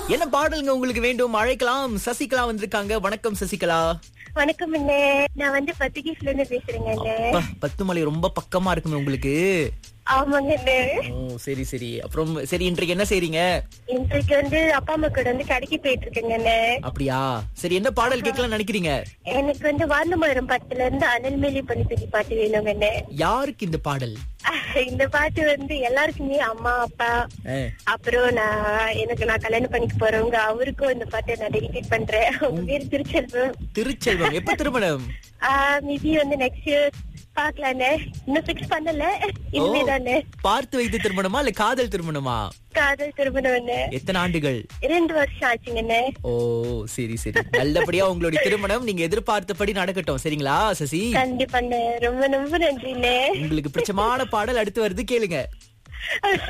என்ன பாடலுங்க உங்களுக்கு வேண்டும் அழைக்கலாம் சசிகலா வந்திருக்காங்க வணக்கம் சசிகலா வணக்கம் அண்ணே நான் வந்து பத்துகீஸ்ல இருந்து பேசுறேங்க அண்ணே அப்பா, பத்துமலை ரொம்ப பக்கமா இருக்குமே உங்களுக்கு ஆமாங்க அண்ணே ஓ சரி சரி அப்புறம் சரி இன்றைக்கு என்ன செய்றீங்க இன்றைக்கு வந்து அப்பா அம்மா கூட வந்து கடைக்கு போயிட்டு இருக்கேங்க அண்ணே அப்படியா சரி என்ன பாடல் கேட்கலாம் நினைக்கிறீங்க எனக்கு வந்து வாந்தமரம் படத்துல இருந்து அனல் மேலி பண்ணி சொல்லி பாட்டு வேணுங்க அண்ணே யாருக்கு இந்த பாடல் இந்த பாட்டு வந்து எல்லாருக்குமே அம்மா அப்பா ஆ, அப்புறம் நான் எனக்கு நான் கல்யாணம் பண்ணிக்க போறவங்க அவருக்கும் இந்த பாட்டை நான் டெடிகேட் பண்றேன் உங்க பேர் திருச்செல்வம் திருச்செல்வம் எப்ப திருமணம் மேபி வந்து நெக்ஸ்ட் இயர் பாக்கலாண்ணே இன்னும் ஃபிக்ஸ் பண்ணல ஓ, இனிமேதானே பார்த்து வைத்து திருமணமா இல்ல காதல் திருமணமா காதல் திருமணம் அண்ணே எத்தனை ஆண்டுகள் ரெண்டு வருஷம் ஆச்சுங்கண்ணே ஓ சரி சரி நல்லபடியா உங்களுடைய திருமணம் நீங்க எதிர்பார்த்தபடி நடக்கட்டும் சரிங்களா சசி கண்டிப்பாண்ணே ரொம்ப ரொம்ப நன்றிண்ணே உங்களுக்கு பிடிச்சமான பாடல் அடுத்து வருது கேளுங்க